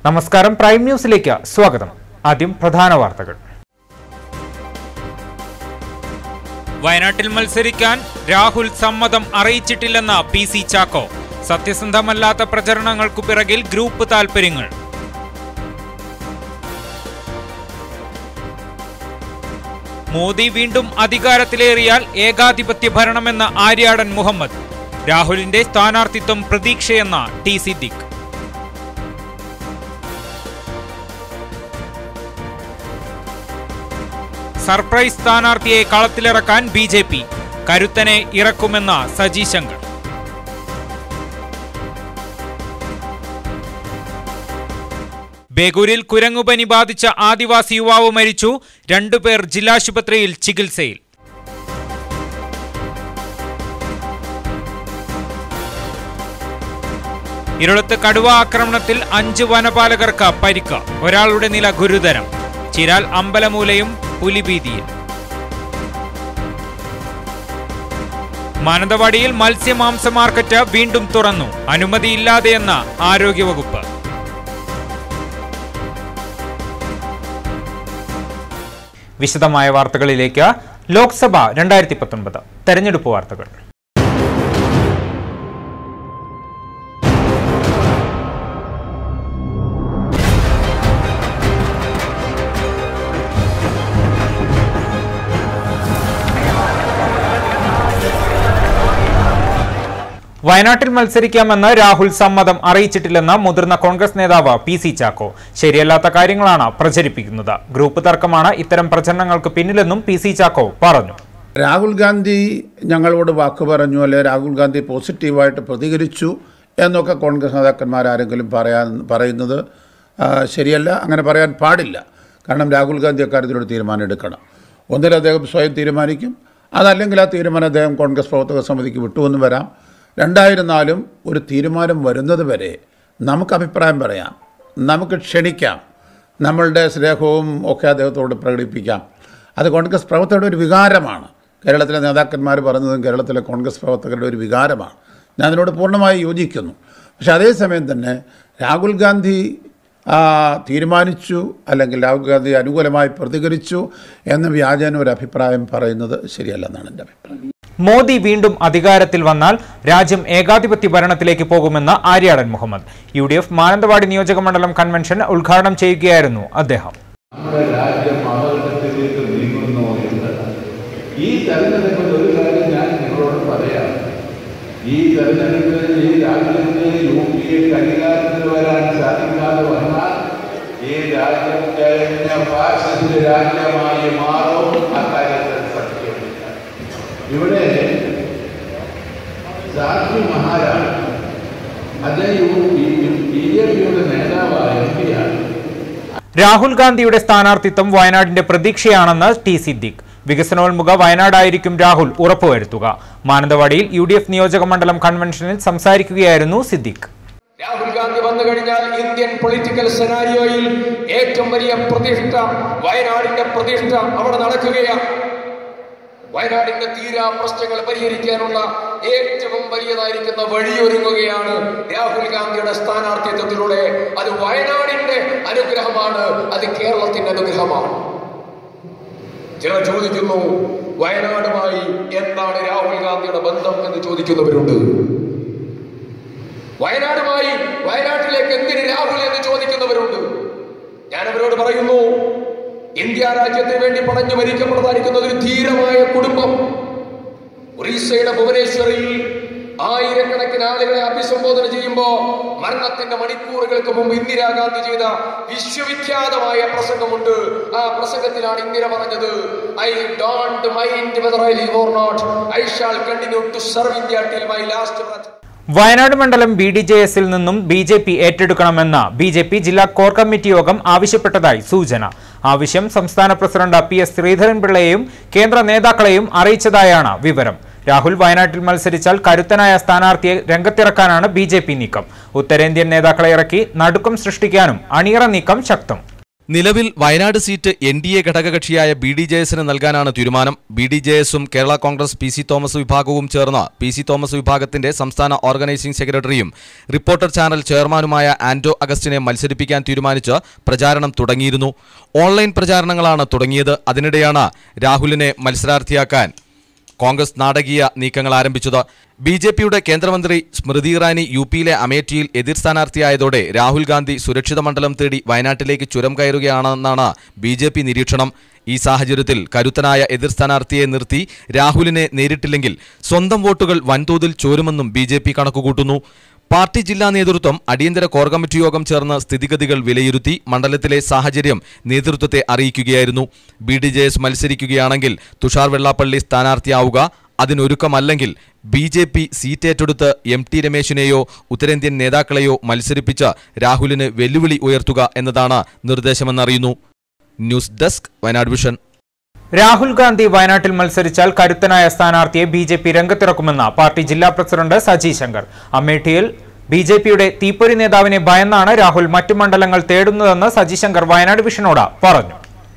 നമസ്കാരം പ്രൈം ന്യൂസിലേക്ക് സ്വാഗതം ആദ്യം പ്രധാന വാർത്തകൾ വയനാട്ടിൽ മത്സരിക്കാൻ രാഹുൽ സമ്മതം അറിയിച്ചിട്ടില്ലെന്ന പി സി ചാക്കോ സത്യസന്ധമല്ലാത്ത പ്രചരണങ്ങൾക്കു പിറകിൽ ഗ്രൂപ്പ് താൽപര്യങ്ങൾ മോദി വീണ്ടും അധികാരത്തിലേറിയാൽ ഏകാധിപത്യ ഭരണമെന്ന ആര്യാടൻ മുഹമ്മദ് രാഹുലിന്റെ സ്ഥാനാർത്ഥിത്വം പ്രതീക്ഷയെന്ന ടി സിദ്ദിഖ് സർപ്രൈസ് സ്ഥാനാർത്ഥിയെ കളത്തിലിറക്കാൻ ബി ജെ പി കരുത്തനെ ഇറക്കുമെന്ന സജി ശങ്കർ ബേഗൂരിൽ കുരങ്ങുപനി ബാധിച്ച ആദിവാസി യുവാവ് മരിച്ചു രണ്ടുപേർ ജില്ലാശുപത്രിയിൽ ചികിത്സയിൽ ഇരുളത്ത് കടുവ ആക്രമണത്തിൽ അഞ്ച് വനപാലകർക്ക് പരിക്ക് ഒരാളുടെ നില ഗുരുതരം ചിരാൽ അമ്പലമൂലയും പുലിഭീതിയിൽ മാനന്തവാടിയിൽ മത്സ്യമാംസ മാർക്കറ്റ് വീണ്ടും തുറന്നു അനുമതിയില്ലാതെയെന്ന ആരോഗ്യവകുപ്പ് വിശദമായ വാർത്തകളിലേക്ക് ലോക്സഭ രണ്ടായിരത്തി പത്തൊൻപത് തെരഞ്ഞെടുപ്പ് വാർത്തകൾ വയനാട്ടിൽ മത്സരിക്കാമെന്ന് രാഹുൽ സമ്മതം അറിയിച്ചിട്ടില്ലെന്ന് മുതിർന്ന കോൺഗ്രസ് നേതാവ് പി സി ചാക്കോ ശരിയല്ലാത്ത കാര്യങ്ങളാണ് പ്രചരിപ്പിക്കുന്നത് ഗ്രൂപ്പ് തർക്കമാണ് ഇത്തരം പ്രചരണങ്ങൾക്ക് പിന്നിലെന്നും പി സി ചാക്കോ പറഞ്ഞു രാഹുൽ ഗാന്ധി ഞങ്ങളോട് വാക്ക് പറഞ്ഞു അല്ലെ രാഹുൽ ഗാന്ധി പോസിറ്റീവായിട്ട് പ്രതികരിച്ചു എന്നൊക്കെ കോൺഗ്രസ് നേതാക്കന്മാർ ആരെങ്കിലും പറയാൻ പറയുന്നത് ആ, ശരിയല്ല അങ്ങനെ പറയാൻ പാടില്ല കാരണം രാഹുൽ ഗാന്ധി അക്കാര്യത്തിലൊരു തീരുമാനം എടുക്കണം ഒന്നിൽ അദ്ദേഹം സ്വയം തീരുമാനിക്കും അതല്ലെങ്കിൽ ആ തീരുമാനം അദ്ദേഹം കോൺഗ്രസ് പ്രവർത്തക സമിതിക്ക് വിട്ടുവെന്ന് വരാം രണ്ടായിരുന്നാലും ഒരു തീരുമാനം വരുന്നത് വരെ നമുക്ക് അഭിപ്രായം പറയാം നമുക്ക് ക്ഷണിക്കാം നമ്മളുടെ സ്നേഹവും ഒക്കെ അദ്ദേഹത്തോട് പ്രകടിപ്പിക്കാം അത് കോൺഗ്രസ് പ്രവർത്തകരുടെ ഒരു വികാരമാണ് കേരളത്തിലെ നേതാക്കന്മാർ പറഞ്ഞതും കേരളത്തിലെ കോൺഗ്രസ് പ്രവർത്തകരുടെ ഒരു വികാരമാണ് ഞാൻ അതിനോട് പൂർണ്ണമായി യോജിക്കുന്നു പക്ഷേ അതേസമയം തന്നെ രാഹുൽ ഗാന്ധി ആ, തീരുമാനിച്ചു അല്ലെങ്കിൽ രാഹുൽ ഗാന്ധി അനുകൂലമായി പ്രതികരിച്ചു എന്ന വ്യാജന ഒരു അഭിപ്രായം പറയുന്നത് ശരിയല്ലെന്നാണ് എൻ്റെ അഭിപ്രായം മോദി വീണ്ടും അധികാരത്തിൽ വന്നാൽ രാജ്യം ഏകാധിപത്യ ഭരണത്തിലേക്ക് പോകുമെന്ന് Aryadan Muhammad U D F Mananthavady നിയോജക മണ്ഡലം കൺവെൻഷൻ ഉദ്ഘാടനം ചെയ്യുകയായിരുന്നു അദ്ദേഹം നമ്മുടെ രാജ്യം അപകടത്തിലേക്ക് നീങ്ങുന്നു എന്ന് ഈ തെരഞ്ഞെടുപ്പിൽ ഒരു കാര്യം ഞാൻ നിങ്ങളോട് പറയാം ഈ തെരഞ്ഞെടുപ്പിൽ ഈ രാജ്യത്ത് യു പി എക്ക് അധികാരത്തിൽ വരാൻ സാധിക്കാതെ വന്നാൽ ഈ രാജ്യം കഴിഞ്ഞ ഫാസിസ്റ്റ് രാജ്യമായി മാറും അക്കാര്യത്തിൽ സത്യമില്ല ഇവിടെ സാക്ഷി മഹാരാജ് അദ്ദേഹം ബി ജെ പിയുടെ നേതാവായ എം പിയാണ് രാഹുൽ ഗാന്ധിയുടെ സ്ഥാനാർത്ഥിത്വം വയനാടിന്റെ പ്രതീക്ഷയാണെന്ന് ടി സിദ്ദിഖ് വികസനോന്മുഖ വയനാടായിരിക്കും രാഹുൽ ഉറപ്പുവരുത്തുക മാനന്തവാടിയിൽ യു ഡി എഫ് നിയോജക മണ്ഡലം കൺവെൻഷനിൽ സംസാരിക്കുകയായിരുന്നു സിദ്ദിഖ് രാഹുൽ ഗാന്ധി വന്നു കഴിഞ്ഞാൽ ഇന്ത്യൻ പൊളിറ്റിക്കൽ സെനാരിയോയിൽ ഏറ്റവും വലിയ പ്രതിഷ്ഠ വയനാടിന്റെ പ്രതിഷ്ഠ അവിടെ നടക്കുകയാണ് വയനാടിന്റെ തീരാ പ്രശ്നങ്ങൾ പരിഹരിക്കാനുള്ള ഏറ്റവും വലിയതായിരിക്കുന്ന വഴിയൊരുങ്ങുകയാണ് രാഹുൽ ഗാന്ധിയുടെ സ്ഥാനാർത്ഥിത്വത്തിലൂടെ അത് വയനാടിന്റെ അനുഗ്രഹമാണ് അത് കേരളത്തിന്റെ അനുഗ്രഹമാണ് ചിലർ ചോദിക്കുന്നു വയനാടുമായി എന്താണ് രാഹുൽ ഗാന്ധിയുടെ ബന്ധം എന്ന് ചോദിക്കുന്നവരുണ്ട് വയനാടുമായി വയനാട്ടിലേക്ക് എന്തിന് രാഹുൽ എന്ന് ചോദിക്കുന്നവരുണ്ട് ഞാൻ അവരോട് പറയുന്നു ഇന്ത്യ രാജ്യത്തിന് വേണ്ടി പണഞ്ഞു മരിക്കപ്പെടുന്നതായിരിക്കുന്ന ഒരു ധീരമായ കുടുംബം ഒറീസയുടെ ഭുവനേശ്വറിൽ ആയിരക്കണക്കിന് ആളുകളെ അഭിസംബോധന ചെയ്യുമ്പോ മരണത്തിന്റെ മണിക്കൂറുകൾക്ക് മുമ്പ് ഇന്ദിരാഗാന്ധി ചെയ്ത വിശ്വവിഖ്യാതമായ പ്രസംഗമുണ്ട് ആ പ്രസംഗത്തിലാണ് ഇന്ദിര പറഞ്ഞത് I don't mind whether I leave or not I shall continue to serve India till my last breath Wayanad മണ്ഡലം ബി ഡി ജെ എസിൽ നിന്നും ബി ജെ പി ഏറ്റെടുക്കണമെന്ന് ബി ജെ പി ജില്ലാ കോർ കമ്മിറ്റി യോഗം ആവശ്യപ്പെട്ടതായി സൂചന ആവശ്യം സംസ്ഥാന പ്രസിഡന്റ് പി എസ് ശ്രീധരൻപിള്ളയെയും കേന്ദ്ര നേതാക്കളെയും അറിയിച്ചതായാണ് വിവരം രാഹുൽ വയനാട്ടിൽ മത്സരിച്ചാൽ കരുത്തനായ സ്ഥാനാർത്ഥിയെ രംഗത്തിറക്കാനാണ് ബി ജെ പി നീക്കം ഉത്തരേന്ത്യൻ നേതാക്കളെ ഇറക്കി നടുക്കം സൃഷ്ടിക്കാനും അണിയറ നീക്കം ശക്തം നിലവിൽ Wayanad seat N D A ഘടകകക്ഷിയായ ബി ഡി ജെ എസിന് നൽകാനാണ് തീരുമാനം ബി ഡി ജെ എസും കേരള കോൺഗ്രസ് പി സി തോമസ് വിഭാഗവും ചേർന്ന് പി സി തോമസ് വിഭാഗത്തിന്റെ സംസ്ഥാന ഓർഗനൈസിംഗ് സെക്രട്ടറിയും റിപ്പോർട്ടർ ചാനൽ ചെയർമാനുമായ ആന്റോ അഗസ്റ്റിനെ മത്സരിപ്പിക്കാൻ തീരുമാനിച്ച് പ്രചാരണം തുടങ്ങിയിരുന്നു ഓൺലൈൻ പ്രചാരണങ്ങളാണ് തുടങ്ങിയത് അതിനിടെയാണ് രാഹുലിനെ മത്സരാർത്ഥിയാക്കാൻ കോൺഗ്രസ് നാടകീയ നീക്കങ്ങൾ ആരംഭിച്ചത് ബി ജെ പിയുടെ കേന്ദ്രമന്ത്രി സ്മൃതി ഇറാനി യു പിയിലെ അമേഠിയിൽ എതിർ സ്ഥാനാർത്ഥിയായതോടെ രാഹുൽ ഗാന്ധി സുരക്ഷിത മണ്ഡലം തേടി വയനാട്ടിലേക്ക് ചുരം കയറുകയാണെന്നാണ് ബി ജെ പി നിരീക്ഷണം ഈ സാഹചര്യത്തിൽ കരുത്തനായ എതിർ സ്ഥാനാർത്ഥിയെ നിർത്തി രാഹുലിനെ നേരിട്ടില്ലെങ്കിൽ സ്വന്തം വോട്ടുകൾ വൻതോതിൽ ചോരുമെന്നും ബി ജെ പി കണക്കുകൂട്ടുന്നു പാർട്ടി ജില്ലാ നേതൃത്വം അടിയന്തര കോർ കമ്മിറ്റി യോഗം ചേർന്ന് സ്ഥിതിഗതികൾ വിലയിരുത്തി മണ്ഡലത്തിലെ സാഹചര്യം നേതൃത്വത്തെ അറിയിക്കുകയായിരുന്നു ബി ഡി ജെ എസ് മത്സരിക്കുകയാണെങ്കിൽ തുഷാർ വെള്ളാപ്പള്ളി സ്ഥാനാർത്ഥിയാവുക അതിനൊരുക്കമല്ലെങ്കിൽ ബി ജെ പി സീറ്റ് ഏറ്റെടുത്ത് എം ടി രമേശിനെയോ ഉത്തരേന്ത്യൻ നേതാക്കളെയോ മത്സരിപ്പിച്ച് രാഹുലിന് വെല്ലുവിളി ഉയർത്തുക എന്നതാണ് നിർദ്ദേശമെന്നറിയുന്നു news desk Wayanad vision Rahul Gandhi വയനാട്ടിൽ മത്സരിച്ചാൽ കരുത്തനായ സ്ഥാനാർത്ഥിയെ ബി ജെ പി രംഗത്തിറക്കുമെന്ന് പാർട്ടി ജില്ലാ പ്രസിഡന്റ് സജി ശങ്കർ അമേഠിയിൽ ബി ജെ പിയുടെ തീപ്പൊരി നേതാവിനെ ഭയന്നാണ് രാഹുൽ മറ്റു മണ്ഡലങ്ങൾ തേടുന്നതെന്ന് സജി ശങ്കർ വയനാട് വിഷനോട് പറഞ്ഞു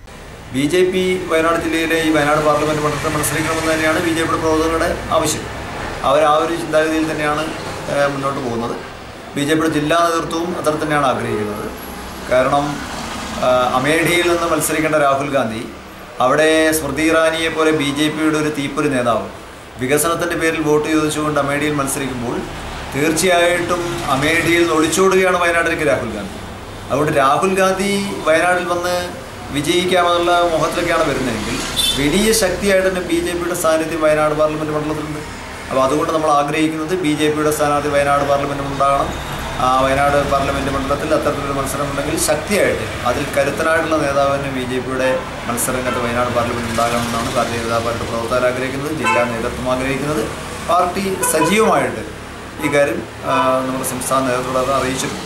ബി ജെ പി വയനാട് ജില്ലയിലെ ഈ വയനാട് പാർലമെന്റ് മണ്ഡലത്തിൽ മത്സരിക്കണമെന്ന് തന്നെയാണ് ബി ജെ പിയുടെ പ്രവർത്തകരുടെ ആവശ്യം അവർ ആ ഒരു ചിന്താഗതിയിൽ തന്നെയാണ് ഏഹ്, മുന്നോട്ട് പോകുന്നത് ബി ജെ പിയുടെ ജില്ലാ നേതൃത്വവും അത്ര തന്നെയാണ് ആഗ്രഹിക്കുന്നത് കാരണം ആഹ്, അമേഠിയിൽ നിന്ന് മത്സരിക്കേണ്ട രാഹുൽ ഗാന്ധി അവിടെ സ്മൃതി ഇറാനിയെ പോലെ ബി ജെ പിയുടെ ഒരു തീപ്പൊരി നേതാവ് വികസനത്തിൻ്റെ പേരിൽ വോട്ട് ചോദിച്ചുകൊണ്ട് അമേഠിയിൽ മത്സരിക്കുമ്പോൾ തീർച്ചയായിട്ടും അമേഠിയിൽ നിന്ന് ഒളിച്ചോടുകയാണ് വയനാട്ടിലേക്ക് രാഹുൽ ഗാന്ധി അതുകൊണ്ട് രാഹുൽ ഗാന്ധി വയനാട്ടിൽ വന്ന് വിജയിക്കാമെന്നുള്ള മുഖത്തിലൊക്കെയാണ് വരുന്നതെങ്കിൽ വലിയ ശക്തിയായിട്ട് തന്നെ ബി ജെ പിയുടെ സാന്നിധ്യം വയനാട് പാർലമെൻറ്റ് മണ്ഡലത്തിലുണ്ട് അപ്പോൾ അതുകൊണ്ട് നമ്മൾ ആഗ്രഹിക്കുന്നത് ബി ജെ പിയുടെ സ്ഥാനാർത്ഥി വയനാട് പാർലമെൻറ്റിൽ ഉണ്ടാകണം ആ വയനാട് പാർലമെൻറ്റ് മണ്ഡലത്തിൽ അത്തരത്തിലൊരു മത്സരം ഉണ്ടെങ്കിൽ ശക്തിയായിട്ട് അതിൽ കരുത്തനായിട്ടുള്ള നേതാവിന് ബി ജെ പിയുടെ മത്സരരംഗത്ത് വയനാട് പാർലമെൻറ്റ് ഉണ്ടാകണമെന്നാണ് ഭാരതീയ ജനതാ പാർട്ടി പ്രവർത്തകർ ആഗ്രഹിക്കുന്നത് ജില്ലാ നേതൃത്വം ആഗ്രഹിക്കുന്നത് പാർട്ടി സജീവമായിട്ട് ഈ കാര്യം ആ, നമ്മുടെ സംസ്ഥാന നേതൃത്വം അത് അറിയിച്ചിട്ടുണ്ട്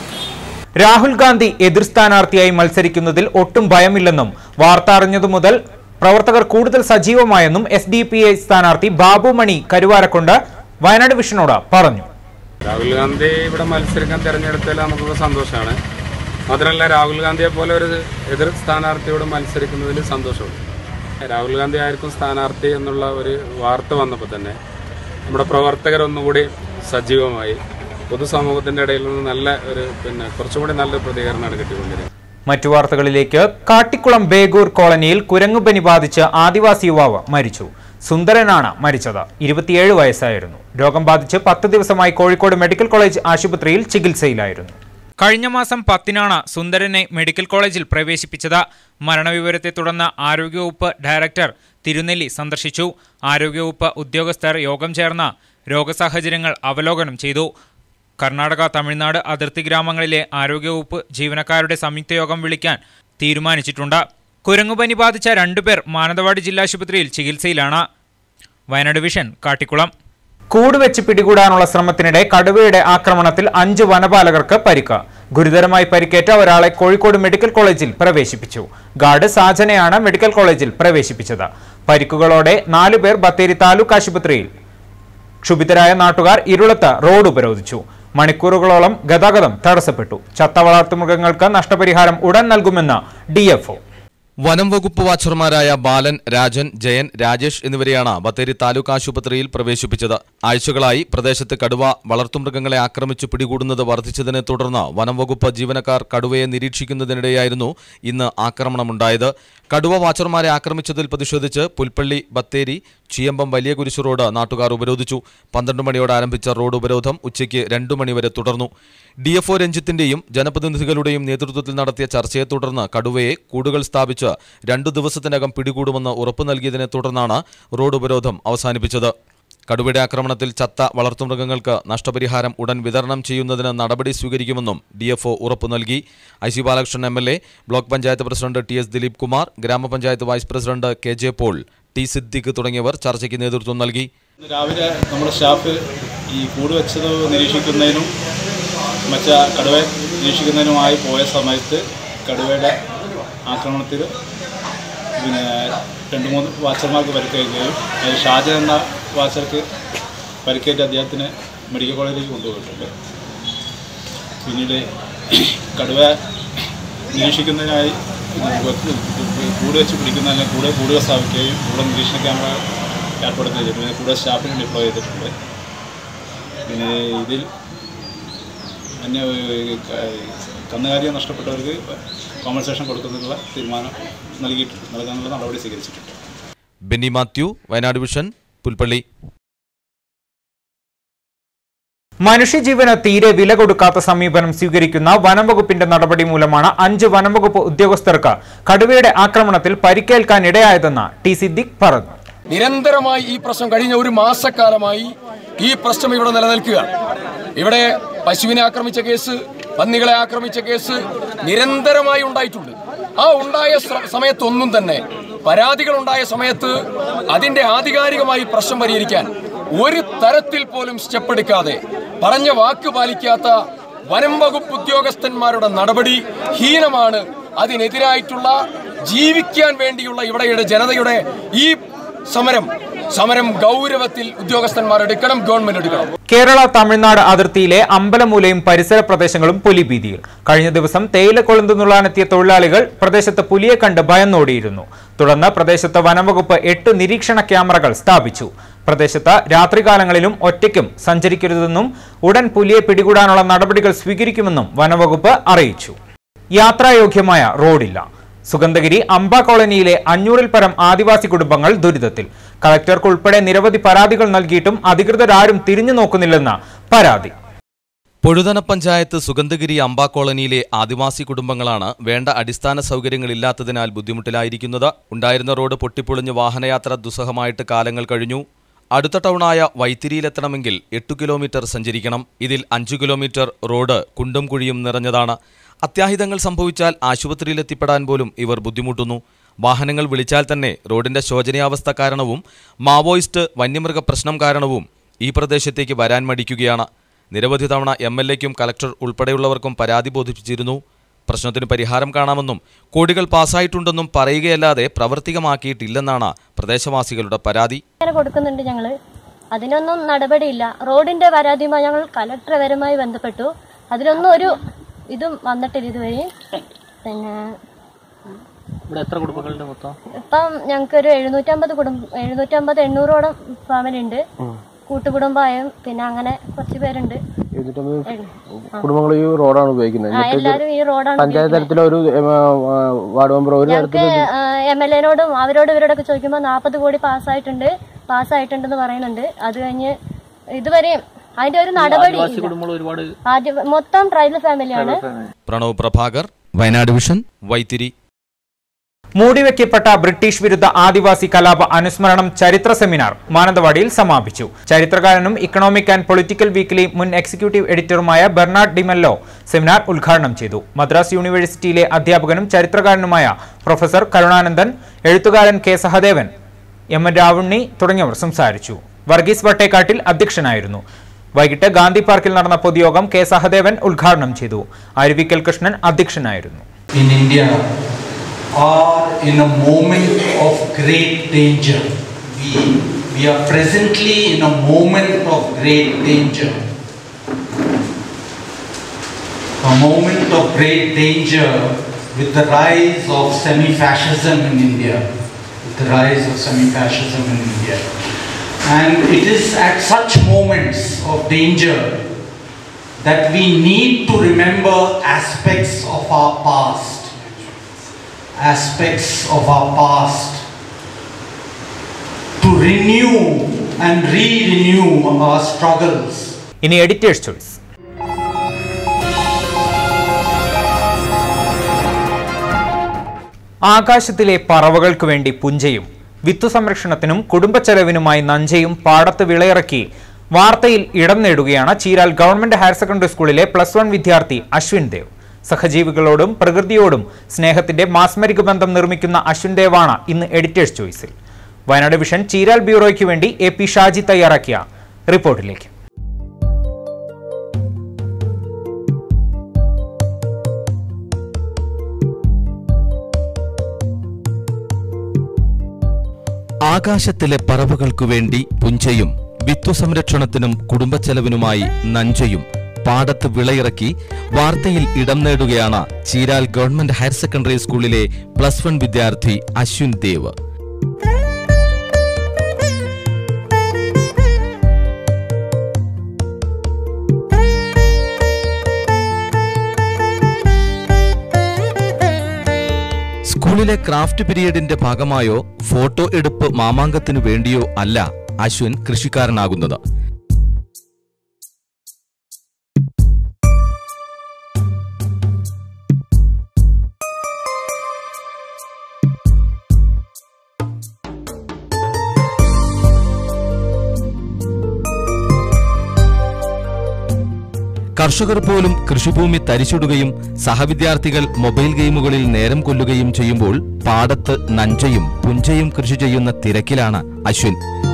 രാഹുൽ ഗാന്ധി എതിർ സ്ഥാനാർത്ഥിയായി മത്സരിക്കുന്നതിൽ ഒട്ടും ഭയമില്ലെന്നും വാർത്ത അറിഞ്ഞതു മുതൽ പ്രവർത്തകർ കൂടുതൽ സജീവമായെന്നും എസ് ഡി പി ഐ സ്ഥാനാർത്ഥി ബാബു മണി കരുവാരക്കൊണ്ട് വയനാട് വിഷനോട് പറഞ്ഞു രാഹുൽ ഗാന്ധി ഇവിടെ മത്സരിക്കാൻ തിരഞ്ഞെടുത്തതിൽ നമുക്കൊക്കെ സന്തോഷമാണ് മാത്രമല്ല രാഹുൽ ഗാന്ധിയെ പോലെ ഒരു എതിർ സ്ഥാനാർത്ഥിയോട് മത്സരിക്കുന്നതിൽ സന്തോഷമുണ്ട് രാഹുൽ ഗാന്ധി ആയിരിക്കും സ്ഥാനാർത്ഥി എന്നുള്ള ഒരു വാർത്ത വന്നപ്പോൾ തന്നെ നമ്മുടെ പ്രവർത്തകർ ഒന്നുകൂടി സജീവമായി പൊതുസമൂഹത്തിന്റെ ഇടയിൽ നിന്ന് നല്ല ഒരു പിന്നെ കുറച്ചുകൂടി നല്ലൊരു പ്രതികരണമാണ് കിട്ടിക്കൊണ്ടിരിക്കുന്നത് മറ്റു വാർത്തകളിലേക്ക് കാട്ടിക്കുളം ബേഗൂർ കോളനിയിൽ കുരങ്ങുപനി ബാധിച്ച് ആദിവാസി യുവാവ് മരിച്ചു സുന്ദരനാണ് മരിച്ചത് ഇരുപത്തിയേഴ് വയസ്സായിരുന്നു രോഗം ബാധിച്ച് പത്ത് ദിവസമായി കോഴിക്കോട് മെഡിക്കൽ കോളേജ് ആശുപത്രിയിൽ ചികിത്സയിലായിരുന്നു കഴിഞ്ഞ മാസം പത്തിനാണ് സുന്ദരനെ മെഡിക്കൽ കോളേജിൽ പ്രവേശിപ്പിച്ചത് മരണവിവരത്തെ തുടർന്ന് ആരോഗ്യവകുപ്പ് ഡയറക്ടർ തിരുനെല്ലി സന്ദർശിച്ചു ആരോഗ്യവകുപ്പ് ഉദ്യോഗസ്ഥർ യോഗം ചേർന്ന് രോഗസാഹചര്യങ്ങൾ അവലോകനം ചെയ്തു കർണാടക തമിഴ്നാട് അതിർത്തി ഗ്രാമങ്ങളിലെ ആരോഗ്യവകുപ്പ് ജീവനക്കാരുടെ സംയുക്ത യോഗം വിളിക്കാൻ തീരുമാനിച്ചിട്ടുണ്ട് കുരങ്ങുപനി ബാധിച്ച രണ്ടുപേർ മാനന്തവാടി ജില്ലാശുപത്രിയിൽ ചികിത്സയിലാണ് വയനാട് വിഷൻ കാട്ടിക്കുളം കൂടുവെച്ച് പിടികൂടാനുള്ള ശ്രമത്തിനിടെ കടുവയുടെ ആക്രമണത്തിൽ അഞ്ച് വനപാലകർക്ക് പരിക്ക് ഗുരുതരമായി പരിക്കേറ്റ ഒരാളെ കോഴിക്കോട് മെഡിക്കൽ കോളേജിൽ പ്രവേശിപ്പിച്ചു ഗാർഡ് സാജനെയാണ് മെഡിക്കൽ കോളേജിൽ പ്രവേശിപ്പിച്ചത് പരിക്കുകളോടെ നാലുപേർ ബത്തേരി താലൂക്ക് ആശുപത്രിയിൽ ക്ഷുഭിതരായ നാട്ടുകാർ ഇരുളത്ത് റോഡ് ഉപരോധിച്ചു മണിക്കൂറുകളോളം ഗതാഗതം തടസ്സപ്പെട്ടു ചത്ത വളർത്തുമൃഗങ്ങൾക്ക് നഷ്ടപരിഹാരം ഉടൻ നൽകുമെന്ന് ഡിഎഫ്ഒ വനം വകുപ്പ് വാച്ചർമാരായ ബാലൻ രാജൻ ജയൻ രാജേഷ് എന്നിവരെയാണ് ബത്തേരി താലൂക്ക് ആശുപത്രിയിൽ പ്രവേശിപ്പിച്ചത് ആഴ്ചകളായി പ്രദേശത്ത് കടുവ വളർത്തുമൃഗങ്ങളെ ആക്രമിച്ചു പിടികൂടുന്നത് വർദ്ധിച്ചതിനെ തുടർന്ന് വനം വകുപ്പ് ജീവനക്കാർ കടുവയെ നിരീക്ഷിക്കുന്നതിനിടെയായിരുന്നു ഇന്ന് ആക്രമണമുണ്ടായത് കടുവ വാച്ചർമാരെ ആക്രമിച്ചതിൽ പ്രതിഷേധിച്ച് പുൽപ്പള്ളി ബത്തേരി ചീയമ്പം വലിയ കുരിശു റോഡ് നാട്ടുകാർ ഉപരോധിച്ചു പന്ത്രണ്ട് മണിയോടെ ആരംഭിച്ച റോഡ് ഉപരോധം ഉച്ചയ്ക്ക് രണ്ടു മണിവരെ തുടർന്നു ഡി എഫ് ഒ രഞ്ജിത്തിന്റെയും ജനപ്രതിനിധികളുടെയും നേതൃത്വത്തിൽ നടത്തിയ ചർച്ചയെ തുടർന്ന് കടുവയെ കൂടുകൾ സ്ഥാപിച്ച് രണ്ടു ദിവസത്തിനകം പിടികൂടുമെന്ന് ഉറപ്പു നൽകിയതിനെ തുടർന്നാണ് റോഡ് ഉപരോധം അവസാനിപ്പിച്ചത് കടുവയുടെ ആക്രമണത്തിൽ ചത്ത വളർത്തുമൃഗങ്ങൾക്ക് നഷ്ടപരിഹാരം ഉടൻ വിതരണം ചെയ്യുന്നതിന് നടപടി സ്വീകരിക്കുമെന്നും ഡി എഫ് ഒ ഉറപ്പു നൽകി I C Balakrishnan M L A block panchayat president T S Dileep Kumar ഗ്രാമപഞ്ചായത്ത് vice president K J Paul T Siddique തുടങ്ങിയവർ ചർച്ചയ്ക്ക് നേതൃത്വം നൽകി രാവിലെ നമ്മുടെ സ്റ്റാഫ് ഈ കൂട് വെച്ചത് നിരീക്ഷിക്കുന്നതിനും മറ്റ കടുവ നിരീക്ഷിക്കുന്നതിനുമായി പോയ സമയത്ത് കടുവയുടെ ആക്രമണത്തിൽ പിന്നെ രണ്ട് മൂന്ന് വാച്ചർമാർക്ക് പരിക്കേൽക്കുകയും അതിൽ ഷാജൻ എന്ന വാച്ചർക്ക് പരിക്കേറ്റ് അദ്ദേഹത്തിന് മെഡിക്കൽ കോളേജിലേക്ക് കൊണ്ടുപോയിട്ടുണ്ട് പിന്നീട് കടുവ നിരീക്ഷിക്കുന്നതിനായി വെക്ക് കൂട് വെച്ച് പിടിക്കുന്നതിന് കൂടെ കൂടുകൾ സ്ഥാപിക്കുകയും കൂടെ നിരീക്ഷണ ക്യാമറ ഏർപ്പെടുത്തുകയും ചെയ്തു പിന്നെ കൂടെ സ്റ്റാഫിനെ ഡിപ്ലോയ് ചെയ്തിട്ടുണ്ട് പിന്നെ ഇതിൽ അന്യ കന്നുകാലിയെ നഷ്ടപ്പെട്ടവർക്ക് കോമ്പൻസേഷൻ കൊടുക്കുന്നതിനുള്ള തീരുമാനം നൽകിയിട്ടുണ്ട് നൽകാനുള്ള നടപടി സ്വീകരിച്ചിട്ടുണ്ട് ബെന്നി മാത്യു വയനാട് വിഷൻ പുൽപ്പള്ളി മനുഷ്യജീവന് തീരെ വില കൊടുക്കാത്ത സമീപനം സ്വീകരിക്കുന്ന വനംവകുപ്പിന്റെ നടപടി മൂലമാണ് അഞ്ച് വനംവകുപ്പ് ഉദ്യോഗസ്ഥർക്ക് കടുവയുടെ ആക്രമണത്തിൽ പരിക്കേൽക്കാൻ ഇടയായതെന്ന് ടി സിദ്ദിഖ് പറഞ്ഞു നിരന്തരമായി ഈ പ്രശ്നം കഴിഞ്ഞ ഒരു മാസക്കാലമായി ഈ പ്രശ്നം ഇവിടെ നിലനിൽക്കുകയാണ് ഇവിടെ പശുവിനെ ആക്രമിച്ച കേസ് പന്നികളെ ആക്രമിച്ച കേസ് നിരന്തരമായി ഉണ്ടായിട്ടുണ്ട് ആ ഉണ്ടായ ശ്ര- സമയത്തൊന്നും തന്നെ പരാതികൾ ഉണ്ടായ സമയത്ത് അതിന്റെ ആധികാരികമായി പ്രശ്നം പരിഹരിക്കാൻ ഒരു തരത്തിൽ പോലും സ്റ്റെപ്പ് എടുക്കാതെ പറഞ്ഞ വാക്ക് പാലിക്കാത്ത വനം വകുപ്പ് ഉദ്യോഗസ്ഥന്മാരുടെ നടപടി ഹീനമാണ് അതിനെതിരായിട്ടുള്ള ജീവിക്കാൻ വേണ്ടിയുള്ള ഇവിടെയുടെ ജനതയുടെ ഈ സമരം സമരം ഗൗരവത്തിൽ ഉദ്യോഗസ്ഥന്മാർ എടുക്കണം ഗവൺമെന്റ് എടുക്കണം കേരള തമിഴ്നാട് അതിർത്തിയിലെ അമ്പലമൂലയും പരിസര പ്രദേശങ്ങളും പുലിഭീതിയിൽ കഴിഞ്ഞ ദിവസം തേയിലക്കൊളുന്ത് നുള്ളാനെത്തിയ തൊഴിലാളികൾ പ്രദേശത്ത് പുലിയെ കണ്ട് ഭയന്നോടിയിരുന്നു തുടർന്ന് പ്രദേശത്ത് വനംവകുപ്പ് എട്ട് നിരീക്ഷണ ക്യാമറകൾ സ്ഥാപിച്ചു പ്രദേശത്ത് രാത്രികാലങ്ങളിലും ഒറ്റയ്ക്കും സഞ്ചരിക്കരുതെന്നും ഉടൻ പുലിയെ പിടികൂടാനുള്ള നടപടികൾ സ്വീകരിക്കുമെന്നും വനംവകുപ്പ് അറിയിച്ചു യാത്രായോഗ്യമായ റോഡില്ല സുഗന്ധഗിരി അമ്പ കോളനിയിലെ അഞ്ഞൂറിൽ പരം ആദിവാസി കുടുംബങ്ങൾ ദുരിതത്തിൽ കളക്ടർക്ക് ഉൾപ്പെടെ നിരവധി പരാതികൾ നൽകിയിട്ടും അധികൃതരാരും തിരിഞ്ഞു നോക്കുന്നില്ലെന്ന് പരാതി പൊഴുതന പഞ്ചായത്ത് സുഗന്ധഗിരി അമ്പ കോളനിയിലെ ആദിവാസി കുടുംബങ്ങളാണ് വേണ്ട അടിസ്ഥാന സൗകര്യങ്ങളില്ലാത്തതിനാൽ ബുദ്ധിമുട്ടിലായിരിക്കുന്നത് ഉണ്ടായിരുന്ന റോഡ് പൊട്ടിപ്പൊളിഞ്ഞ് വാഹനയാത്ര ദുസ്സഹമായിട്ട് കാലങ്ങൾ കഴിഞ്ഞു അടുത്ത ടൗണായ വൈത്തിരിയിലെത്തണമെങ്കിൽ എട്ടു കിലോമീറ്റർ സഞ്ചരിക്കണം ഇതിൽ അഞ്ചു കിലോമീറ്റർ റോഡ് കുണ്ടും കുഴിയും നിറഞ്ഞതാണ് അത്യാഹിതങ്ങൾ സംഭവിച്ചാൽ ആശുപത്രിയിലെത്തിപ്പെടാൻ പോലും ഇവർ ബുദ്ധിമുട്ടുന്നു വാഹനങ്ങൾ വിളിച്ചാൽ തന്നെ റോഡിന്റെ ശോചനീയാവസ്ഥ കാരണവും മാവോയിസ്റ്റ് വന്യമൃഗ പ്രശ്നം കാരണവും ഈ പ്രദേശത്തേക്ക് വരാൻ മടിക്കുകയാണ് നിരവധി തവണ എം എൽ എക്കും കലക്ടർ ഉൾപ്പെടെയുള്ളവർക്കും പരാതി ബോധിപ്പിച്ചിരുന്നു പ്രശ്നത്തിന് പരിഹാരം കാണാമെന്നും കോടികൾ പാസ്സായിട്ടുണ്ടെന്നും പറയുകയല്ലാതെ പ്രവർത്തികമാക്കിയിട്ടില്ലെന്നാണ് പ്രദേശവാസികളുടെ പരാതി ഇങ്ങനെ കൊടുക്കുന്നുണ്ട് ഞങ്ങള് അതിനൊന്നും നടപടിയില്ല റോഡിന്റെ പരാതിയുമായി ഞങ്ങൾ കലക്ടർ വരമായി ബന്ധപ്പെട്ടു അതിനൊന്നും ഒരു ഇതും വന്നിട്ടില്ല ഇതുവരെ പിന്നെ ഇവിടെ എത്ര കുടുംബങ്ങളുണ്ട് മൊത്തം ഇപ്പം ഞങ്ങൾക്കൊരു എഴുന്നൂറ്റമ്പത് കുടുംബം എഴുന്നൂറ്റമ്പത് എണ്ണൂറോളം ഫാമിലി ഉണ്ട് കൂട്ടുകുടുംബമായും പിന്നെ അങ്ങനെ കുറച്ച് പേരുണ്ട് കുടുംബങ്ങൾ ഈ റോഡാണ് ഉപയോഗിക്കുന്നത് ആ എല്ലാരും ഈ റോഡാണ് പഞ്ചായത്ത് തലത്തിലെ ഒരു ഏ, ആ, വാർഡ് മെമ്പർ ഒരു ഞങ്ങൾക്ക് എം എൽ എനോടും അവരോടും ഇവരോടൊക്കെ ചോദിക്കുമ്പോൾ നാൽപ്പത് കോടി പാസ്സായിട്ടുണ്ട് പാസ്സായിട്ടുണ്ടെന്ന് പറയുന്നുണ്ട് അത് കഴിഞ്ഞ് ഇതുവരെയും അതിന്റെ ഒരു നടപടി ഇല്ല. കുടുംബങ്ങൾ ഒരുപാട് ആദ്യം മൊത്തം ട്രൈബൽ ഫാമിലിയാണ് പ്രണവ് പ്രഭാകർ വയനാട് വിഷൻ വൈത്തിരി മൂടിവെക്കപ്പെട്ട ബ്രിട്ടീഷ് വിരുദ്ധ ആദിവാസി കലാപ അനുസ്മരണം ചരിത്ര സെമിനാർ മാനന്തവാടിയിൽ സമാപിച്ചു ചരിത്രകാരനും ഇക്കണോമിക് ആൻഡ് പൊളിറ്റിക്കൽ വീക്കിലി മുൻ എക്സിക്യൂട്ടീവ് എഡിറ്ററുമായ ബെർണാഡ് ഡിമെല്ലോ സെമിനാർ ഉദ്ഘാടനം ചെയ്തു മദ്രാസ് യൂണിവേഴ്സിറ്റിയിലെ അധ്യാപകനും ചരിത്രകാരനുമായ പ്രൊഫസർ കരുണാനന്ദൻ എഴുത്തുകാരൻ K Sahadevan M N Ravunni തുടങ്ങിയവർ സംസാരിച്ചു വർഗീസ് വട്ടേക്കാട്ടിൽ അധ്യക്ഷനായിരുന്നു വൈകിട്ട് ഗാന്ധി പാർക്കിൽ നടന്ന പൊതുയോഗം കെ സഹദേവൻ ഉദ്ഘാടനം ചെയ്തു അരുവിക്കൽ കൃഷ്ണൻ അധ്യക്ഷനായിരുന്നു in India are in a moment of great danger. We, we are presently in a moment of great danger. A moment of great danger with the rise of semi-fascism in India. With the rise of semi-fascism in India. And it is at such moments of danger that we need to remember aspects of our past. Aspects of our past. To renew and re renew our struggles. ഇനി editor's choice ആകാശത്തിലെ പറവകൾക്ക് വേണ്ടി പുഞ്ചയും വിത്തു സംരക്ഷണത്തിനും കുടുംബച്ചെലവിനുമായി നഞ്ചയും പാടത്ത് വിളയിറക്കി വാർത്തയിൽ ഇടം നേടുകയാണ് Cheeral government higher secondary സ്കൂളിലെ പ്ലസ് വൺ വിദ്യാർത്ഥി അശ്വിൻ ദേവ് സഹജീവികളോടും പ്രകൃതിയോടും സ്നേഹത്തിന്റെ മാസ്മരിക ബന്ധം നിർമ്മിക്കുന്ന അശ്വിൻ ദേവാണ് ഇന്ന് എഡിറ്റേഴ്സ് ചോയ്സിൽ വയനാട് വിഷൻ ചീരാൽ ബ്യൂറോയ്ക്ക് വേണ്ടി എ പി ഷാജി തയ്യാറാക്കിയ റിപ്പോർട്ടിലേക്ക് ആകാശത്തിലെ പറവകൾക്കു വേണ്ടി പുഞ്ചയും വിത്തു സംരക്ഷണത്തിനും കുടുംബച്ചെലവിനുമായി നഞ്ചയും പാടത്ത് വിളയിറക്കി വാർത്തയിൽ ഇടം നേടുകയാണ് ചീരാൽ ഗവൺമെന്റ് ഹയർ സെക്കൻഡറി സ്കൂളിലെ പ്ലസ് വൺ വിദ്യാർത്ഥി അശ്വിൻ ദേവ് സ്കൂളിലെ ക്രാഫ്റ്റ് പീരീഡിന്റെ ഭാഗമായോ ഫോട്ടോ എടുപ്പ് മാമാങ്കത്തിനു വേണ്ടിയോ അല്ല അശ്വിൻ കൃഷിക്കാരനാകുന്നത് കർഷകർ പോലും കൃഷിഭൂമി തരിച്ചിടുകയും സഹവിദ്യാർത്ഥികൾ മൊബൈൽ ഗെയിമുകളിൽ നേരം കൊല്ലുകയും ചെയ്യുമ്പോൾ പാടത്ത് നഞ്ചയും പുഞ്ചയും കൃഷി ചെയ്യുന്ന തിരക്കിലാണ് അശ്വിൻ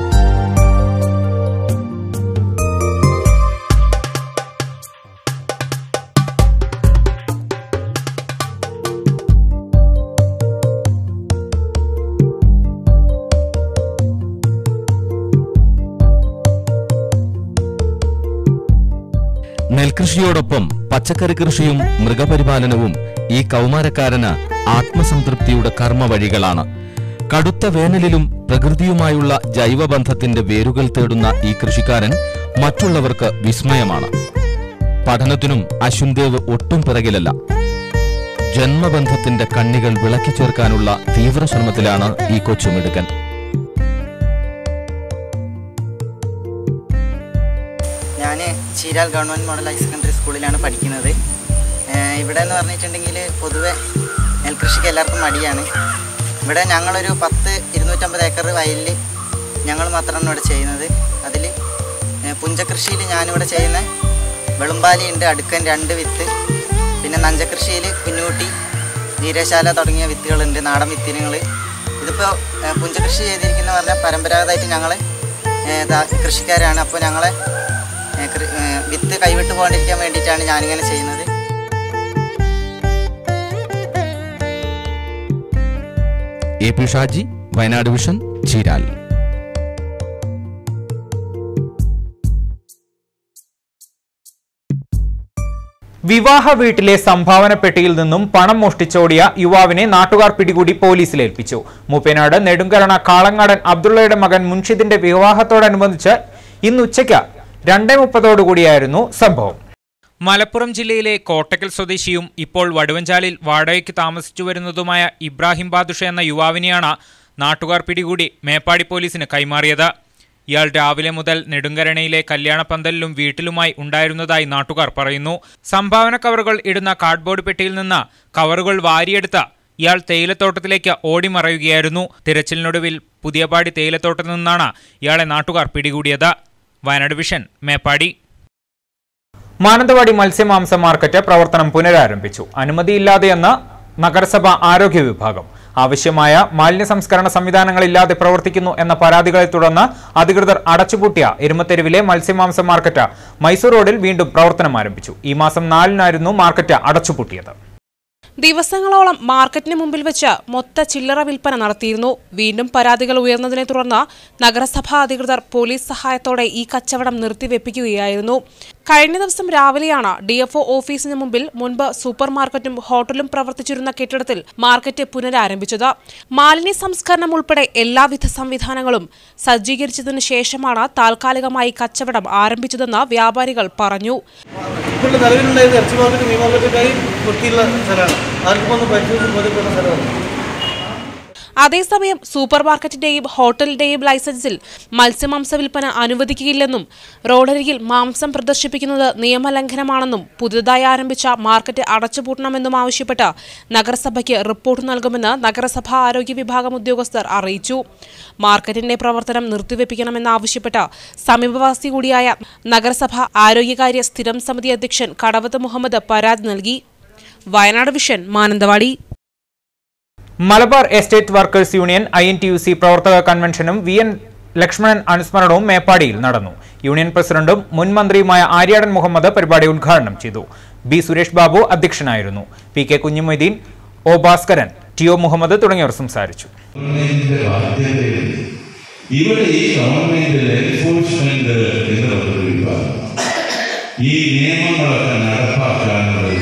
നെൽകൃഷിയോടൊപ്പം പച്ചക്കറി കൃഷിയും മൃഗപരിപാലനവും ഈ കൗമാരക്കാരന് ആത്മസംതൃപ്തിയുടെ കർമ്മവഴികളാണ് കടുത്ത വേനലിലും പ്രകൃതിയുമായുള്ള ജൈവബന്ധത്തിന്റെ വേരുകൾ തേടുന്ന ഈ കൃഷിക്കാരൻ മറ്റുള്ളവർക്ക് വിസ്മയമാണ് പഠനത്തിനും അശ്വിൻദേവ് ഒട്ടും പിറകിലല്ല ജന്മബന്ധത്തിന്റെ കണ്ണികൾ വിളക്കി ചേർക്കാനുള്ള തീവ്ര ശ്രമത്തിലാണ് ഈ കൊച്ചുമിടുക്കൻ ഞാൻ Cheeral government model higher secondary സ്കൂളിലാണ് പഠിക്കുന്നത് ഏഹ് ഇവിടെ എന്ന് പറഞ്ഞിട്ടുണ്ടെങ്കിൽ പൊതുവെ നെൽകൃഷിക്ക് എല്ലാവർക്കും മടിയാണ് ഇവിടെ ഞങ്ങളൊരു പത്ത് ഇരുന്നൂറ്റമ്പത് ഏക്കർ വയലിൽ ഞങ്ങൾ മാത്രമാണ് ഇവിടെ ചെയ്യുന്നത് അതിൽ പുഞ്ചകൃഷിയിൽ ഞാനിവിടെ ചെയ്യുന്ന വെളുമ്പാലി ഉണ്ട് അടുക്കൻ രണ്ട് വിത്ത് പിന്നെ നഞ്ചകൃഷിയിൽ കുഞ്ഞൂട്ടി ജീരശാല തുടങ്ങിയ വിത്തുകളുണ്ട് നാടൻ വിത്തിനങ്ങൾ ഇതിപ്പോൾ പുഞ്ചകൃഷി ചെയ്തിരിക്കുന്ന പറഞ്ഞാൽ പരമ്പരാഗതമായിട്ട് ഞങ്ങൾ കൃഷിക്കാരാണ് അപ്പോൾ ഞങ്ങളെ ഏ, കൃ- ഏ, വിത്ത് കൈവിട്ട് പോകാണ്ടിരിക്കാൻ വേണ്ടിയിട്ടാണ് ഞാനിങ്ങനെ ചെയ്യുന്നത് A P Shaji Wayanad vision Cheeral വിവാഹ വീട്ടിലെ സംഭാവന പെട്ടിയിൽ നിന്നും പണം മോഷ്ടിച്ചോടിയ യുവാവിനെ നാട്ടുകാർ പിടികൂടി പോലീസിലേൽപ്പിച്ചു മൂപ്പേനാട് നെടുങ്കരണ കാളങ്ങാടൻ അബ്ദുള്ളയുടെ മകൻ മുൻഷിദിന്റെ വിവാഹത്തോടനുബന്ധിച്ച് ഇന്ന് ഉച്ചയ്ക്ക് രണ്ടേ മുപ്പതോടുകൂടിയായിരുന്നു സംഭവം മലപ്പുറം ജില്ലയിലെ കോട്ടക്കൽ സ്വദേശിയും ഇപ്പോൾ വടുവഞ്ചാലിൽ വാടകയ്ക്ക് താമസിച്ചു വരുന്നതുമായ ഇബ്രാഹിം ബാദുഷ എന്ന യുവാവിനെയാണ് നാട്ടുകാർ പിടികൂടി മേപ്പാടി പോലീസിന് കൈമാറിയത് ഇയാൾ രാവിലെ മുതൽ നെടുങ്കരണയിലെ കല്യാണപ്പന്തലിലും വീട്ടിലുമായി ഉണ്ടായിരുന്നതായി നാട്ടുകാർ പറയുന്നു സംഭാവന കവറുകൾ ഇടുന്ന കാർഡ്ബോർഡ് പെട്ടിയിൽ നിന്ന് കവറുകൾ വാരിയെടുത്ത ഇയാൾ തേയിലത്തോട്ടത്തിലേക്ക് ഓടിമറയുകയായിരുന്നു തിരച്ചിലിനൊടുവിൽ പുതിയപാടി തേയിലത്തോട്ടത്തിൽ നിന്നാണ് ഇയാളെ നാട്ടുകാർ പിടികൂടിയത് വയനാട് വിഷൻ മേപ്പാടി മാനന്തവാടി മത്സ്യമാംസ മാർക്കറ്റ് പ്രവർത്തനം പുനരാരംഭിച്ചു അനുമതിയില്ലാതെയെന്ന് നഗരസഭ ആരോഗ്യ വിഭാഗം ആവശ്യമായ മാലിന്യ സംസ്കരണ സംവിധാനങ്ങളില്ലാതെ പ്രവർത്തിക്കുന്നു എന്ന പരാതികളെ തുടർന്ന് അധികൃതർ അടച്ചുപൂട്ടിയ എരുമത്തെരുവിലെ മത്സ്യമാംസ മാർക്കറ്റ് മൈസൂർ റോഡിൽ വീണ്ടും പ്രവർത്തനം ആരംഭിച്ചു ഈ മാസം നാലിനായിരുന്നു മാർക്കറ്റ് അടച്ചുപൂട്ടിയത് ദിവസങ്ങളോളം മാർക്കറ്റിന് മുമ്പിൽ വെച്ച് മൊത്ത ചില്ലറ വിൽപ്പന നടത്തിയിരുന്നു വീണ്ടും പരാതികൾ ഉയർന്നതിനെ തുടർന്ന് നഗരസഭാ അധികൃതർ പോലീസ് സഹായത്തോടെ ഈ കച്ചവടം നിർത്തിവെപ്പിക്കുകയായിരുന്നു കഴിഞ്ഞ ദിവസം രാവിലെയാണ് ഡിഎഫ്ഒ ഓഫീസിന് മുമ്പിൽ മുൻപ് സൂപ്പർ മാർക്കറ്റും ഹോട്ടലും പ്രവർത്തിച്ചിരുന്ന കെട്ടിടത്തിൽ മാർക്കറ്റ് പുനരാരംഭിച്ചത് മാലിന്യ സംസ്കരണം ഉൾപ്പെടെ എല്ലാവിധ സംവിധാനങ്ങളും സജ്ജീകരിച്ചതിനു ശേഷമാണ് താൽക്കാലികമായി കച്ചവടം ആരംഭിച്ചതെന്ന് വ്യാപാരികൾ പറഞ്ഞു ഇപ്പോൾ നിലവിലുണ്ടായത് ഇറച്ചി മാർക്കറ്റ് മീൻ മാർക്കറ്റൊക്കെയായി വൃത്തിയുള്ള സ്ഥലമാണ് ആർക്കും ഒന്ന് പരിശോധിച്ച് ബോധ്യപ്പെടുന്ന സ്ഥലമാണ് അതേസമയം സൂപ്പർ മാർക്കറ്റിന്റെയും ഹോട്ടലിന്റെയും ലൈസൻസിൽ മത്സ്യമാംസ വിൽപ്പന അനുവദിക്കുകയില്ലെന്നും റോഡരികിൽ മാംസം പ്രദർശിപ്പിക്കുന്നത് നിയമലംഘനമാണെന്നും പുതുതായി ആരംഭിച്ച മാർക്കറ്റ് അടച്ചുപൂട്ടണമെന്നും ആവശ്യപ്പെട്ട് നഗരസഭയ്ക്ക് റിപ്പോർട്ട് നൽകുമെന്ന് നഗരസഭാ ആരോഗ്യ വിഭാഗം ഉദ്യോഗസ്ഥർ അറിയിച്ചു മാർക്കറ്റിന്റെ പ്രവർത്തനം നിർത്തിവെപ്പിക്കണമെന്നാവശ്യപ്പെട്ട് സമീപവാസി കൂടിയായ നഗരസഭ ആരോഗ്യകാര്യ സ്ഥിരം സമിതി അധ്യക്ഷൻ കടവത്ത് മുഹമ്മദ് പരാതി നൽകി Wayanad vision Mananthavady Malabar estate workers union I N T U C പ്രവർത്തക കൺവെൻഷനും വി എൻ ലക്ഷ്മണൻ അനുസ്മരണവും മേപ്പാടിയിൽ നടന്നു യൂണിയൻ പ്രസിഡന്റും മുൻ മന്ത്രിയുമായ ആര്യാടൻ മുഹമ്മദ് പരിപാടി ഉദ്ഘാടനം ചെയ്തു ബി സുരേഷ് ബാബു അധ്യക്ഷനായിരുന്നു P K Kunhumoideen O Bhaskaran T O Muhammad തുടങ്ങിയവർ സംസാരിച്ചു ഗവൺമെന്റിന്റെ ബാധ്യതയുണ്ട് ഇവിടെ ഈ ഗവൺമെന്റിൽ എൻഫോഴ്സ്മെന്റ് എന്ന് പറഞ്ഞൊരു വിഭാഗം ഈ നിയമങ്ങളൊക്കെ നടപ്പാക്കാനുള്ള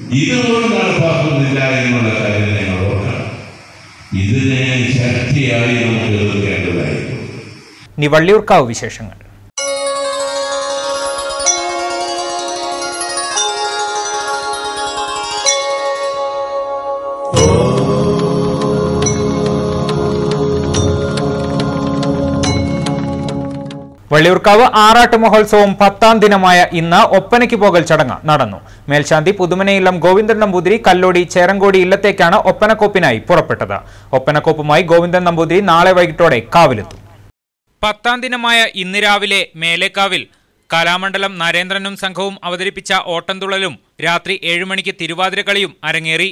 ഇതുപോലും നടപ്പാക്കുന്നില്ല എന്നുള്ള കാര്യം ഞങ്ങൾ ഓർക്കണം ഇതിനെ ശക്തിയായി നമുക്ക് എതിർക്കേണ്ടതായിരുന്നു ഇനി വള്ളിയൂർക്കാവ് വിശേഷങ്ങൾ വള്ളിയൂർക്കാവ് ആറാട്ട് മഹോത്സവം പത്താം ദിനമായ ഇന്ന് ഒപ്പനയ്ക്ക് പോകൽ ചടങ്ങ് നടന്നു മേൽശാന്തി പുതുമനയില്ലം ഗോവിന്ദൻ നമ്പൂതിരി കല്ലോടി ചേരങ്കോടി ഇല്ലത്തേക്കാണ് ഒപ്പനക്കോപ്പിനായി പുറപ്പെട്ടത് ഒപ്പനക്കോപ്പുമായി ഗോവിന്ദൻ നമ്പൂതിരി നാളെ വൈകിട്ടോടെ കാവിലെത്തും പത്താം ദിനമായ ഇന്ന് രാവിലെ മേലേക്കാവിൽ കലാമണ്ഡലം നരേന്ദ്രനും സംഘവും അവതരിപ്പിച്ച ഓട്ടംതുള്ളലും രാത്രി ഏഴു മണിക്ക് തിരുവാതിരക്കളിയും അരങ്ങേറി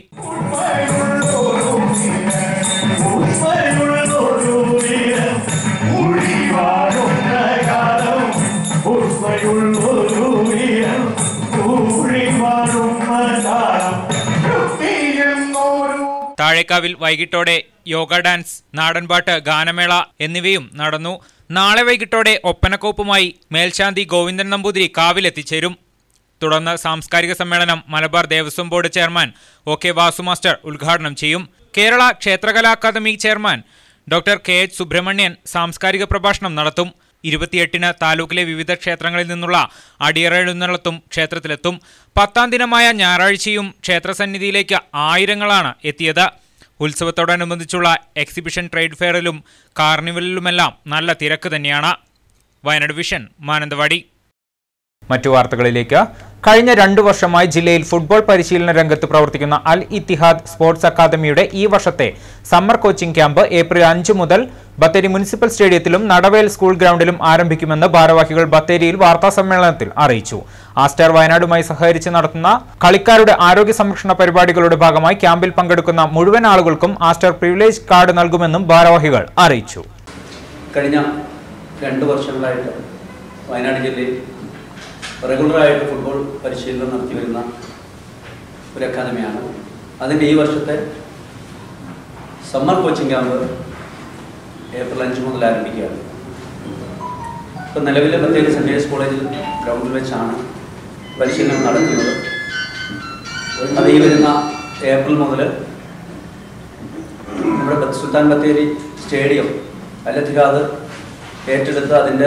താഴേക്കാവിൽ വൈകിട്ടോടെ യോഗ ഡാൻസ് നാടൻപാട്ട് ഗാനമേള എന്നിവയും നടന്നു നാളെ വൈകിട്ടോടെ ഒപ്പനക്കോപ്പുമായി മേൽശാന്തി ഗോവിന്ദൻ നമ്പൂതിരി കാവിലെത്തിച്ചേരും തുടർന്ന് സാംസ്കാരിക സമ്മേളനം Malabar Devaswom board chairman O K Vasu master ഉദ്ഘാടനം ചെയ്യും കേരള ക്ഷേത്രകലാ academy chairman doctor K H Subramanian സാംസ്കാരിക പ്രഭാഷണം നടത്തും ഇരുപത്തിയെട്ടിന് താലൂക്കിലെ വിവിധ ക്ഷേത്രങ്ങളിൽ നിന്നുള്ള അടിയറെഴുന്നള്ളത്തും ക്ഷേത്രത്തിലെത്തും പത്താം ദിനമായ ഞായറാഴ്ചയും ക്ഷേത്രസന്നിധിയിലേക്ക് ആയിരങ്ങളാണ് എത്തിയത് ഉത്സവത്തോടനുബന്ധിച്ചുള്ള എക്സിബിഷൻ ട്രേഡ് ഫെയറിലും കാർണിവലിലുമെല്ലാം നല്ല തിരക്ക് തന്നെയാണ് വയനാട് വിഷൻ മാനന്തവാടി മറ്റു വാർത്തകളിലേക്ക് കഴിഞ്ഞ രണ്ടു വർഷമായി ജില്ലയിൽ ഫുട്ബോൾ പരിശീലന രംഗത്ത് പ്രവർത്തിക്കുന്ന അൽ ഇത്തിഹാദ് സ്പോർട്സ് അക്കാദമിയുടെ ഈ വർഷത്തെ സമ്മർ കോച്ചിംഗ് ക്യാമ്പ് ഏപ്രിൽ അഞ്ച് മുതൽ ബത്തേരി മുനിസിപ്പൽ സ്റ്റേഡിയത്തിലും നടവേൽ സ്കൂൾ ഗ്രൗണ്ടിലും ആരംഭിക്കുമെന്ന് ഭാരവാഹികൾ ബത്തേരിയിൽ വാർത്താ സമ്മേളനത്തിൽ അറിയിച്ചു ആസ്റ്റാർ വയനാടുമായി സഹകരിച്ച് നടത്തുന്ന കളിക്കാരുടെ ആരോഗ്യ സംരക്ഷണ പരിപാടികളുടെ ഭാഗമായി ക്യാമ്പിൽ പങ്കെടുക്കുന്ന മുഴുവൻ ആളുകൾക്കും ആസ്റ്റാർ പ്രിവിലേജ് കാർഡ് നൽകുമെന്നും ഭാരവാഹികൾ അറിയിച്ചു കഴിഞ്ഞ രണ്ട് വർഷങ്ങളായിട്ട് വയനാട് ജില്ലയിൽ റെഗുലറായിട്ട് ഫുട്ബോൾ പരിശീലനം നടത്തി വരുന്ന ഒരു അക്കാദമിയാണ് അതിൻ്റെ ഈ വർഷത്തെ സമ്മർ കോച്ചിങ് ക്യാമ്പ് ഏപ്രിൽ അഞ്ച് മുതൽ ആരംഭിക്കുകയാണ് ഇപ്പം നിലവിലെ ബത്തേരി സെൻറ് ജേഴ്സ് കോളേജിൽ ഗ്രൗണ്ടിൽ വെച്ചാണ് പരിശീലനം നടക്കുന്നത് അത് ഈ വരുന്ന ഏപ്രിൽ മുതൽ നമ്മുടെ ബത്ത് സുൽത്താൻ ബത്തേരി സ്റ്റേഡിയം അല്ലത്തികാത് ഏറ്റെടുത്ത് അതിൻ്റെ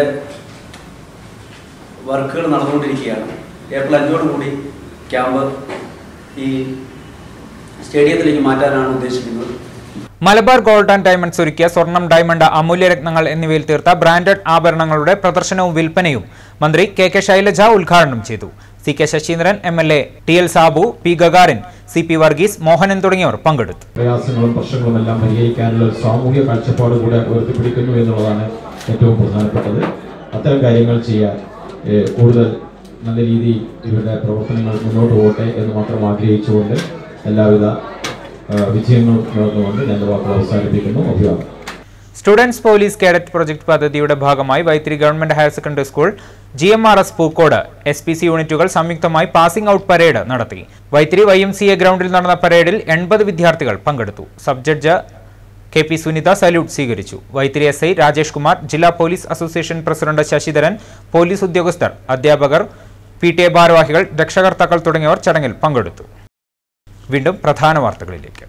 വർക്കുകൾ നടന്നുകൊണ്ടിരിക്കുകയാണ് ഏപ്രിൽ അഞ്ചോടുകൂടി ക്യാമ്പ് ഈ സ്റ്റേഡിയത്തിലേക്ക് മാറ്റാനാണ് ഉദ്ദേശിക്കുന്നത് മലബാർ ഗോൾഡ് ആൻഡ് ഡയമണ്ട്സ് ഒരുക്കിയ സ്വർണം ഡയമണ്ട് അമൂല്യരത്നങ്ങൾ എന്നിവയിൽ തീർത്ത ബ്രാൻഡഡ് ആഭരണങ്ങളുടെ പ്രദർശനവും വിൽപ്പനയും മന്ത്രി കെ കെ ശൈലജ ഉദ്ഘാടനം ചെയ്തു C K Saseendran M L A T L Sabu P Gagarin C P Varghese Mohanan തുടങ്ങിയവർ പങ്കെടുത്തു പ്രയാസങ്ങളും പ്രശ്നങ്ങളും എല്ലാം പരിഹരിക്കാനുള്ള ഒരു സാമൂഹ്യ കാഴ്ചപ്പാട് കൂടെ ഉയർത്തിപ്പിടിക്കുന്നു എന്നുള്ളതാണ് ഏറ്റവും പ്രധാനപ്പെട്ടത് അത്തരം കാര്യങ്ങൾ ചെയ്യാൻ ഏഹ്, കൂടുതൽ നല്ല രീതിയിൽ ഇവരുടെ പ്രവർത്തനങ്ങൾ മുന്നോട്ട് പോകട്ടെ എന്ന് മാത്രം ആഗ്രഹിച്ചുകൊണ്ട് എല്ലാവിധ ആ, വിജയങ്ങളും നേർന്നുകൊണ്ട് ഞാൻ എൻ്റെ വാക്കുകൾ അവസാനിപ്പിക്കുന്നു അഭിവാദം സ്റ്റുഡൻസ് പോലീസ് കേഡറ്റ് പ്രൊജക്ട് പദ്ധതിയുടെ ഭാഗമായി Vythiri government higher secondary school G M R S Pookode S P C യൂണിറ്റുകൾ സംയുക്തമായി പാസിംഗ് ഔട്ട് പരേഡ് നടത്തി Vythiri Y M C A ഗ്രൗണ്ടിൽ നടന്ന പരേഡിൽ എൺപത് വിദ്യാർത്ഥികൾ പങ്കെടുത്തു sub judge K P Sunitha salute സ്വീകരിച്ചു വൈത്തിരി എസ് ഐ രാജേഷ് കുമാർ ജില്ലാ police association president Sasidharan police ഉദ്യോഗസ്ഥർ അധ്യാപകർ പി ടി എ ഭാരവാഹികൾ രക്ഷകർത്താക്കൾ തുടങ്ങിയവർ ചടങ്ങിൽ പങ്കെടുത്തു വീണ്ടും പ്രധാന വാർത്തകളിലേക്ക്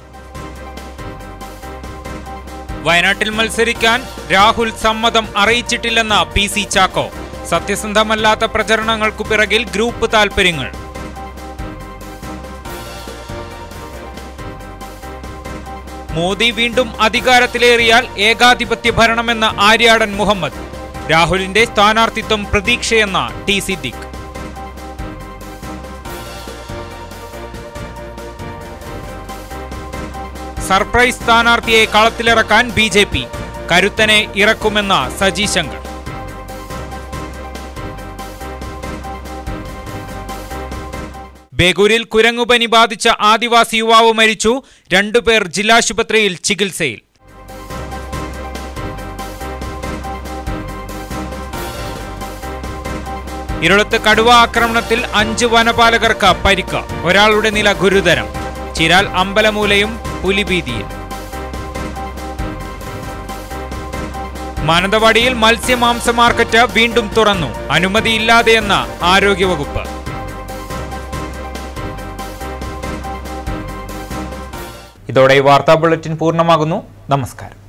വയനാട്ടിൽ മത്സരിക്കാൻ രാഹുൽ സമ്മതം അറിയിച്ചിട്ടില്ലെന്ന പി സി ചാക്കോ സത്യസന്ധമല്ലാത്ത പ്രചരണങ്ങൾക്കു പിറകിൽ ഗ്രൂപ്പ് താൽപര്യങ്ങൾ മോദി വീണ്ടും അധികാരത്തിലേറിയാൽ ഏകാധിപത്യ ഭരണമെന്ന ആര്യാടൻ മുഹമ്മദ് രാഹുലിന്റെ സ്ഥാനാർത്ഥിത്വം പ്രതീക്ഷയെന്ന ടി സിദ്ദിഖ് സർപ്രൈസ് സ്ഥാനാർത്ഥിയെ കളത്തിലിറക്കാൻ ബി ജെ പി കരുത്തനെ ഇറക്കുമെന്ന സജി ശങ്കർ ബേഗൂരിൽ കുരങ്ങുപനി ബാധിച്ച ആദിവാസി യുവാവ് മരിച്ചു രണ്ടുപേർ ജില്ലാശുപത്രിയിൽ ചികിത്സയിൽ ഇരുളത്ത് കടുവ ആക്രമണത്തിൽ അഞ്ച് വനപാലകർക്ക് പരിക്ക് ഒരാളുടെ നില ഗുരുതരം ചിരാൽ അമ്പലമൂലയും പുലിഭീതിയിൽ മാനന്തവാടിയിൽ മത്സ്യമാംസ മാർക്കറ്റ് വീണ്ടും തുറന്നു അനുമതിയില്ലാതെയെന്ന ആരോഗ്യവകുപ്പ് ഇതോടെ ഈ വാർത്താ ബുള്ളറ്റിൻ പൂർണ്ണമാകുന്നു നമസ്കാരം